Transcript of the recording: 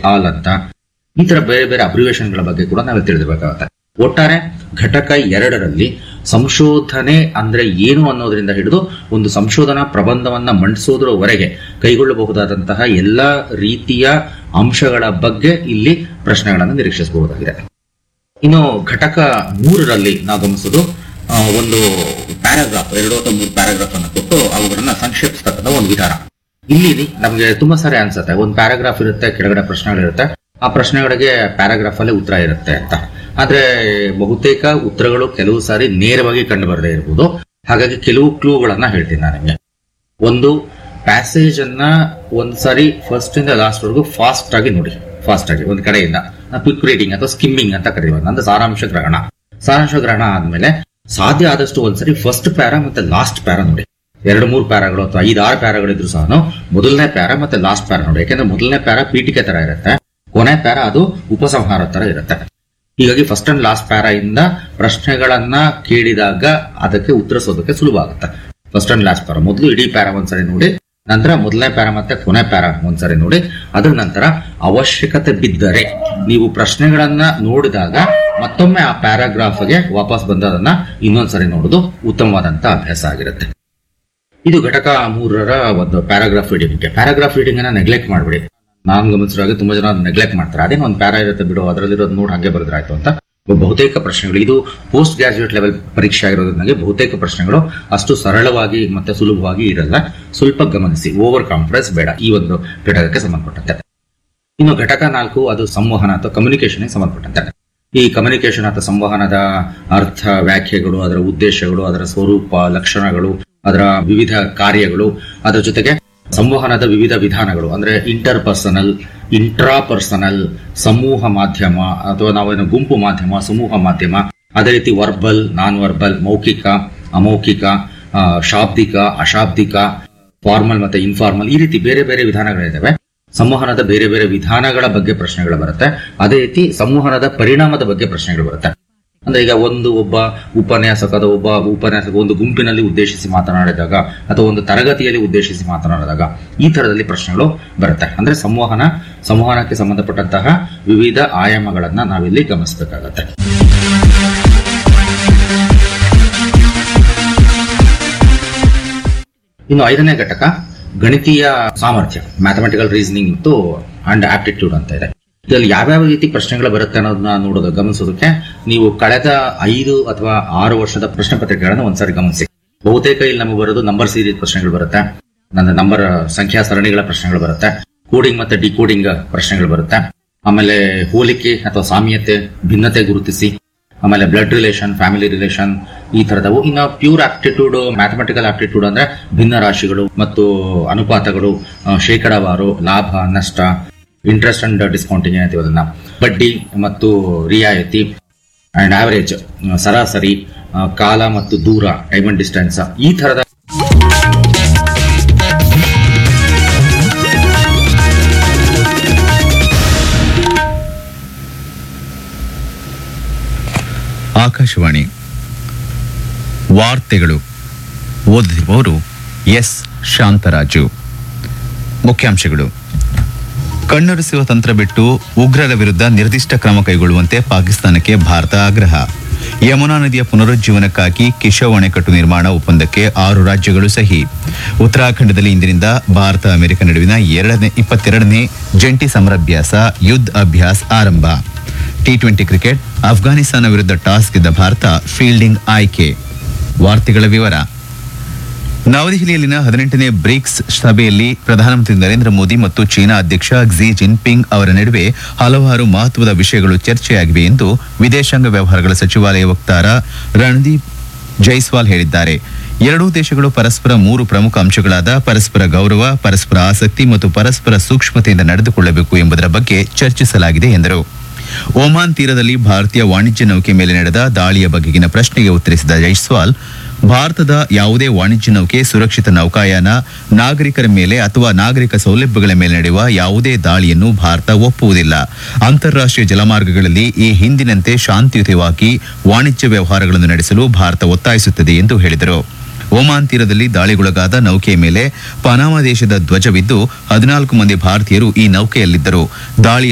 all ಅಂತ ಈ ತರ ಬೇರೆ ಬೇರೆ ಅಬ್ರಿವೇಷನ್ ಗಳ ಬಗ್ಗೆ ಕೂಡ ನಾವು ತಿಳಿದಿರಬೇಕಾಗತ್ತೆ ಒಟ್ಟಾರೆ ಘಟಕ ಎರಡರಲ್ಲಿ ಸಂಶೋಧನೆ ಅಂದ್ರೆ ಏನು ಅನ್ನೋದರಿಂದ ಹಿಡಿದು ಒಂದು ಸಂಶೋಧನಾ ಪ್ರಬಂಧವನ್ನ ಮಂಡಿಸೋದ್ರವರೆಗೆ ಕೈಗೊಳ್ಳಬಹುದಾದಂತಹ ಎಲ್ಲಾ ರೀತಿಯ ಅಂಶಗಳ ಬಗ್ಗೆ ಇಲ್ಲಿ ಪ್ರಶ್ನೆಗಳನ್ನು ನಿರೀಕ್ಷಿಸಬಹುದಾಗಿದೆ ಇನ್ನು ಘಟಕ ಮೂರರಲ್ಲಿ ನಾವು ಗಮನಿಸೋದು ಆ, ಒಂದು ಪ್ಯಾರಾಗ್ರಾಫ್ ಎರಡು ಅಥವಾ ಮೂರು ಪ್ಯಾರಾಗ್ರಾಫ್ ಅನ್ನು ಕೊಟ್ಟು ಅವುಗಳನ್ನ ಸಂಕ್ಷೇಪಿಸ್ತಕ್ಕಂಥ ಒಂದು ವಿಧಾನ ಇಲ್ಲಿ ನಮಗೆ ತುಂಬಾ ಸಾರಿ ಅನ್ಸುತ್ತೆ ಒಂದು ಪ್ಯಾರಾಗ್ರಾಫ್ ಇರುತ್ತೆ ಕೆಳಗಡೆ ಪ್ರಶ್ನೆಗಳಿರುತ್ತೆ ಆ ಪ್ರಶ್ನೆಗಳಿಗೆ ಪ್ಯಾರಾಗ್ರಾಫ್ ಅಲ್ಲಿ ಉತ್ತರ ಇರುತ್ತೆ ಅಂತ ಆದ್ರೆ ಬಹುತೇಕ ಉತ್ತರಗಳು ಕೆಲವು ಸಾರಿ ನೇರವಾಗಿ ಕಂಡು ಬರದೇ ಇರಬಹುದು ಹಾಗಾಗಿ ಕೆಲವು ಕ್ಲೂಗಳನ್ನ ಹೇಳ್ತೀನಿ ನಾನು ನಿಮಗೆ ಒಂದು ಪ್ಯಾಸೇಜ್ ಅನ್ನ ಒಂದ್ ಸಾರಿ ಫಸ್ಟ್ ಇಂದ ಲಾಸ್ಟ್ ವರೆಗೂ ಫಾಸ್ಟ್ ಆಗಿ ನೋಡಿ ಫಾಸ್ಟ್ ಆಗಿ ಒಂದ್ ಕಡೆಯಿಂದ ಕ್ವಿಕ್ ರೀಡಿಂಗ್ ಅಥವಾ ಸ್ಕಿಮ್ಮಿಂಗ್ ಅಂತ ಕರೀಬೋದು ಅಂದ್ರೆ ಸಾರಾಂಶ ಗ್ರಹಣ ಸಾರಾಂಶ ಗ್ರಹಣ ಆದ್ಮೇಲೆ ಸಾಧ್ಯ ಆದಷ್ಟು ಒಂದ್ಸರಿ ಫಸ್ಟ್ ಪ್ಯಾರಾ ಮತ್ತೆ ಲಾಸ್ಟ್ ಪ್ಯಾರಾ ನೋಡಿ ಎರಡು ಮೂರು ಪ್ಯಾರಾಗಳು ಅಥವಾ ಐದಾರು ಪ್ಯಾರಾಗಳಿದ್ರು ಸಹ ಮೊದಲನೇ ಪ್ಯಾರಾ ಮತ್ತೆ ಲಾಸ್ಟ್ ಪ್ಯಾರಾ ನೋಡಿ ಯಾಕಂದ್ರೆ ಮೊದಲನೇ ಪ್ಯಾರಾ ಪೀಠಿಕೆ ತರ ಇರುತ್ತೆ ಕೊನೆ ಪ್ಯಾರಾ ಅದು ಉಪಸಂಹಾರ ತರ ಇರುತ್ತೆ ಹೀಗಾಗಿ ಫಸ್ಟ್ ಅಂಡ್ ಲಾಸ್ಟ್ ಪ್ಯಾರಾ ಇಂದ ಪ್ರಶ್ನೆಗಳನ್ನ ಕೇಳಿದಾಗ ಅದಕ್ಕೆ ಉತ್ತರಿಸೋದಕ್ಕೆ ಸುಲಭ ಆಗುತ್ತೆ ಫಸ್ಟ್ ಅಂಡ್ ಲಾಸ್ಟ್ ಪ್ಯಾರಾ ಮೊದಲು ಇಡೀ ಪ್ಯಾರಾ ಒಂದ್ಸರಿ ನೋಡಿ ನಂತರ ಮೊದಲನೇ ಪ್ಯಾರಾ ಮತ್ತೆ ಕೊನೆ ಪ್ಯಾರಾ ಒಂದ್ಸರಿ ನೋಡಿ ಅದರ ನಂತರ ಅವಶ್ಯಕತೆ ಬಿದ್ದರೆ ನೀವು ಪ್ರಶ್ನೆಗಳನ್ನ ನೋಡಿದಾಗ ಮತ್ತೊಮ್ಮೆ ಆ ಪ್ಯಾರಾಗ್ರಾಫ್ಗೆ ವಾಪಸ್ ಬಂದು ಅದನ್ನ ಇನ್ನೊಂದ್ಸರಿ ನೋಡೋದು ಉತ್ತಮವಾದಂತ ಅಭ್ಯಾಸ ಆಗಿರುತ್ತೆ ಇದು ಘಟಕ ಮೂರರ ಒಂದು ಪ್ಯಾರಾಗ್ರಾಫ್ ರೀಡಿಂಗ್ ಪ್ಯಾರಾಗ್ರಾಫ್ ರೀಡಿಂಗ್ ಅನ್ನ ನೆಗ್ಲೆಕ್ಟ್ ಮಾಡ್ಬಿಡಿ ನಾನು ಗಮನಿಸಿರೋ ಹಾಗೆ ತುಂಬಾ ಜನ ನೆಗ್ಲೆಕ್ಟ್ ಮಾಡ್ತಾರೆ ಅದೇನೋ ಒಂದು ಪ್ಯಾರಾ ಇರುತ್ತೆ ಬಿಡು ಅದರಲ್ಲಿರೋದು ನೋಡಿ ಹಾಗೆ ಬರೆದ್ರೆ ಆಯ್ತು ಅಂತ ಬಹುತೇಕ ಪ್ರಶ್ನೆಗಳು ಇದು ಪೋಸ್ಟ್ ಗ್ರಾಜುಯೇಟ್ ಲೆವೆಲ್ ಪರೀಕ್ಷೆ ಆಗಿರೋದ್ರಿಂದ ಬಹುತೇಕ ಪ್ರಶ್ನೆಗಳು ಅಷ್ಟು ಸರಳವಾಗಿ ಮತ್ತೆ ಸುಲಭವಾಗಿ ಇರಲ್ಲ ಸ್ವಲ್ಪ ಗಮನಿಸಿ ಓವರ್ ಕಾನ್ಫಿಡೆನ್ಸ್ ಬೇಡ ಈ ಒಂದು ಘಟಕಕ್ಕೆ ಸಂಬಂಧಪಟ್ಟಂತೆ ಇನ್ನು ಘಟಕ ನಾಲ್ಕು ಅದು ಸಂವಹನ ಅಥವಾ ಕಮ್ಯುನಿಕೇಶನ್ ಸಂಬಂಧಪಟ್ಟಂತೆ ಈ ಕಮ್ಯುನಿಕೇಶನ್ ಅಥವಾ ಸಂವಹನದ ಅರ್ಥ ವ್ಯಾಖ್ಯೆಗಳು ಅದರ ಉದ್ದೇಶಗಳು ಅದರ ಸ್ವರೂಪ ಲಕ್ಷಣಗಳು ಅದರ ವಿವಿಧ ಕಾರ್ಯಗಳು ಅದರ ಜೊತೆಗೆ ಸಂವಹನದ ವಿವಿಧ ವಿಧಾನಗಳು ಅಂದ್ರೆ ಇಂಟರ್ ಪರ್ಸನಲ್ ಇಂಟ್ರಾ ಪರ್ಸನಲ್ ಸಮೂಹ ಮಾಧ್ಯಮ ಅಥವಾ ನಾವೇನು ಗುಂಪು ಮಾಧ್ಯಮ ಸಮೂಹ ಮಾಧ್ಯಮ ಅದೇ ರೀತಿ ವರ್ಬಲ್ ನಾನ್ ವರ್ಬಲ್ ಮೌಖಿಕ ಅಮೌಖಿಕ ಆ, ಶಾಬ್ದಿಕ ಅಶಾಬ್ದಿಕ ಫಾರ್ಮಲ್ ಮತ್ತೆ ಇನ್ಫಾರ್ಮಲ್ ಈ ರೀತಿ ಬೇರೆ ಬೇರೆ ವಿಧಾನಗಳಿದ್ದಾವೆ ಸಂವಹನದ ಬೇರೆ ಬೇರೆ ವಿಧಾನಗಳ ಬಗ್ಗೆ ಪ್ರಶ್ನೆಗಳು ಬರುತ್ತೆ ಅದೇ ರೀತಿ ಸಂವಹನದ ಪರಿಣಾಮದ ಬಗ್ಗೆ ಪ್ರಶ್ನೆಗಳು ಬರುತ್ತೆ ಅಂದ್ರೆ ಈಗ ಒಂದು ಒಬ್ಬ ಉಪನ್ಯಾಸಕದ ಒಬ್ಬ ಉಪನ್ಯಾಸಕ ಒಂದು ಗುಂಪಿನಲ್ಲಿ ಉದ್ದೇಶಿಸಿ ಮಾತನಾಡಿದಾಗ ಅಥವಾ ಒಂದು ತರಗತಿಯಲ್ಲಿ ಉದ್ದೇಶಿಸಿ ಮಾತನಾಡಿದಾಗ ಈ ತರದಲ್ಲಿ ಪ್ರಶ್ನೆಗಳು ಬರುತ್ತೆ ಅಂದ್ರೆ ಸಂವಹನ ಸಂವಹನಕ್ಕೆ ಸಂಬಂಧಪಟ್ಟಂತಹ ವಿವಿಧ ಆಯಾಮಗಳನ್ನ ನಾವಿಲ್ಲಿ ಗಮನಿಸಬೇಕಾಗತ್ತೆ ಇನ್ನು ಐದನೇ ಘಟಕ ಗಣಿತೀಯ ಸಾಮರ್ಥ್ಯ ಮ್ಯಾಥಮೆಟಿಕಲ್ ರೀಸನಿಂಗ್ ಮತ್ತು ಅಂಡ್ ಆಪ್ಟಿಟ್ಯೂಡ್ ಅಂತ ಇದೆ ಇದರಲ್ಲಿ ಯಾವ್ಯಾವ ರೀತಿ ಪ್ರಶ್ನೆಗಳು ಬರುತ್ತೆ ಅನ್ನೋದನ್ನ ನೋಡೋದು ಗಮನಿಸೋದಕ್ಕೆ ನೀವು ಕಳೆದ ಐದು ಅಥವಾ ಆರು ವರ್ಷದ ಪ್ರಶ್ನೆ ಪತ್ರಿಕೆಗಳನ್ನು ಒಂದ್ಸರಿ ಗಮನಿಸಿ ಬಹುತೇಕ ಇಲ್ಲಿ ನಮಗೆ ಬರೋದು ನಂಬರ್ ಸೀರೀಸ್ ಪ್ರಶ್ನೆಗಳು ಬರುತ್ತೆ ನನ್ನ ನಂಬರ್ ಸಂಖ್ಯಾ ಸರಣಿಗಳ ಪ್ರಶ್ನೆಗಳು ಬರುತ್ತೆ ಕೋಡಿಂಗ್ ಮತ್ತೆ ಡಿಕೋಡಿಂಗ್ ಪ್ರಶ್ನೆಗಳು ಬರುತ್ತೆ ಆಮೇಲೆ ಹೋಲಿಕೆ ಅಥವಾ ಸಾಮ್ಯತೆ ಭಿನ್ನತೆ ಗುರುತಿಸಿ ಆಮೇಲೆ ಬ್ಲಡ್ ರಿಲೇಷನ್ ಫ್ಯಾಮಿಲಿ ರಿಲೇಷನ್ ಈ ತರದವು ಇನ್ನು ಪ್ಯೂರ್ ಆಪ್ಟಿಟ್ಯೂಡ್ ಮ್ಯಾಥಮೆಟಿಕಲ್ ಆಪ್ಟಿಟ್ಯೂಡ್ ಅಂದ್ರೆ ಭಿನ್ನ ರಾಶಿಗಳು ಮತ್ತು ಅನುಪಾತಗಳು ಆ, ಶೇಕಡಾವಾರು ಲಾಭ ನಷ್ಟ ಇಂಟ್ರೆಸ್ಟ್ ಅಂಡ್ ಡಿಸ್ಕೌಂಟಿಂಗ್ ಏನಂತೀವಿ ಅದನ್ನ ಬಡ್ಡಿ ಮತ್ತು ರಿಯಾಯಿತಿ ಅಂಡ್ ಆವರೇಜ್ ಸರಾಸರಿ ಆ, ಕಾಲ ಮತ್ತು ದೂರ ಟೈಮ್ ಅಂಡ್ ಡಿಸ್ಟೆನ್ಸ್ ಈ ತರದ ಆಕಾಶವಾಣಿ ವಾರ್ತೆಗಳು ಓದುತ್ತಿರುವವರು ಎಸ್ ಶಾಂತರಾಜು ಮುಖ್ಯಾಂಶಗಳು ಕಣ್ಣೊರೆಸುವ ತಂತ್ರ ಬಿಟ್ಟು ಉಗ್ರರ ವಿರುದ್ಧ ನಿರ್ದಿಷ್ಟ ಕ್ರಮ ಕೈಗೊಳ್ಳುವಂತೆ ಪಾಕಿಸ್ತಾನಕ್ಕೆ ಭಾರತ ಆಗ್ರಹ ಯಮುನಾ ನದಿಯ ಪುನರುಜ್ಜೀವನಕ್ಕಾಗಿ ಕಿಶವ್ ಅಣೆಕಟ್ಟು ನಿರ್ಮಾಣ ಒಪ್ಪಂದಕ್ಕೆ ಆರು ರಾಜ್ಯಗಳು ಸಹಿ ಉತ್ತರಾಖಂಡದಲ್ಲಿ ಇಂದಿನಿಂದ ಭಾರತ ಅಮೆರಿಕ ನಡುವಿನ ಎರಡನೇ ಇಪ್ಪತ್ತೆರಡನೇ ಜಂಟಿ ಸಮರಾಭ್ಯಾಸ ಯುದ್ಧ ಅಭ್ಯಾಸ್ ಆರಂಭ ಟಿ ಟ್ವೆಂಟಿ ಕ್ರಿಕೆಟ್ ಅಫ್ಘಾನಿಸ್ತಾನ ವಿರುದ್ಧ ಟಾಸ್ ಗೆದ್ದ ಭಾರತ ಫೀಲ್ಡಿಂಗ್ ಆಯ್ಕೆ ವಾರ್ತೆಗಳ ವಿವರ ನವದೆಹಲಿಯಲ್ಲಿನ ಹದಿನೆಂಟನೇ ಬ್ರಿಕ್ಸ್ ಸಭೆಯಲ್ಲಿ ಪ್ರಧಾನಮಂತ್ರಿ ನರೇಂದ್ರ ಮೋದಿ ಮತ್ತು ಚೀನಾ ಅಧ್ಯಕ್ಷ ಕ್ಸಿ ಜಿನ್ಪಿಂಗ್ ಅವರ ನಡುವೆ ಹಲವಾರು ಮಹತ್ವದ ವಿಷಯಗಳು ಚರ್ಚೆಯಾಗಿವೆ ಎಂದು ವಿದೇಶಾಂಗ ವ್ಯವಹಾರಗಳ ಸಚಿವಾಲಯ ವಕ್ತಾರ ರಣದೀಪ್ ಜೈಸ್ವಾಲ್ ಹೇಳಿದ್ದಾರೆ ಎರಡೂ ದೇಶಗಳು ಪರಸ್ಪರ ಮೂರು ಪ್ರಮುಖ ಅಂಶಗಳಾದ ಪರಸ್ಪರ ಗೌರವ ಪರಸ್ಪರ ಆಸಕ್ತಿ ಮತ್ತು ಪರಸ್ಪರ ಸೂಕ್ಷ್ಮತೆಯಿಂದ ನಡೆದುಕೊಳ್ಳಬೇಕು ಎಂಬುದರ ಬಗ್ಗೆ ಚರ್ಚಿಸಲಾಗಿದೆ ಎಂದರು ಒಮಾನ್ ತೀರದಲ್ಲಿ ಭಾರತೀಯ ವಾಣಿಜ್ಯ ನೌಕೆ ಮೇಲೆ ನಡೆದ ದಾಳಿಯ ಬಗೆಗಿನ ಪ್ರಶ್ನೆಗೆ ಉತ್ತರಿಸಿದ ಜೈಸ್ವಾಲ್ ಭಾರತದ ಯಾವುದೇ ವಾಣಿಜ್ಯ ನೌಕೆ ಸುರಕ್ಷಿತ ನೌಕಾಯಾನ ನಾಗರಿಕರ ಮೇಲೆ ಅಥವಾ ನಾಗರಿಕ ಸೌಲಭ್ಯಗಳ ಮೇಲೆ ನಡೆಯುವ ಯಾವುದೇ ದಾಳಿಯನ್ನು ಭಾರತ ಒಪ್ಪುವುದಿಲ್ಲ ಅಂತಾರಾಷ್ಟ್ರೀಯ ಜಲಮಾರ್ಗಗಳಲ್ಲಿ ಈ ಹಿಂದಿನಂತೆ ಶಾಂತಿಯುತವಾಗಿ ವಾಣಿಜ್ಯ ವ್ಯವಹಾರಗಳನ್ನು ನಡೆಸಲು ಭಾರತ ಒತ್ತಾಯಿಸುತ್ತದೆ ಎಂದು ಹೇಳಿದರು ಒಮಾನ್ ತೀರದಲ್ಲಿ ದಾಳಿಗೊಳಗಾದ ನೌಕೆಯ ಮೇಲೆ ಪನಾಮ ದೇಶದ ಧ್ವಜವಿದ್ದು ಹದಿನಾಲ್ಕು ಮಂದಿ ಭಾರತೀಯರು ಈ ನೌಕೆಯಲ್ಲಿದ್ದರು ದಾಳಿಯ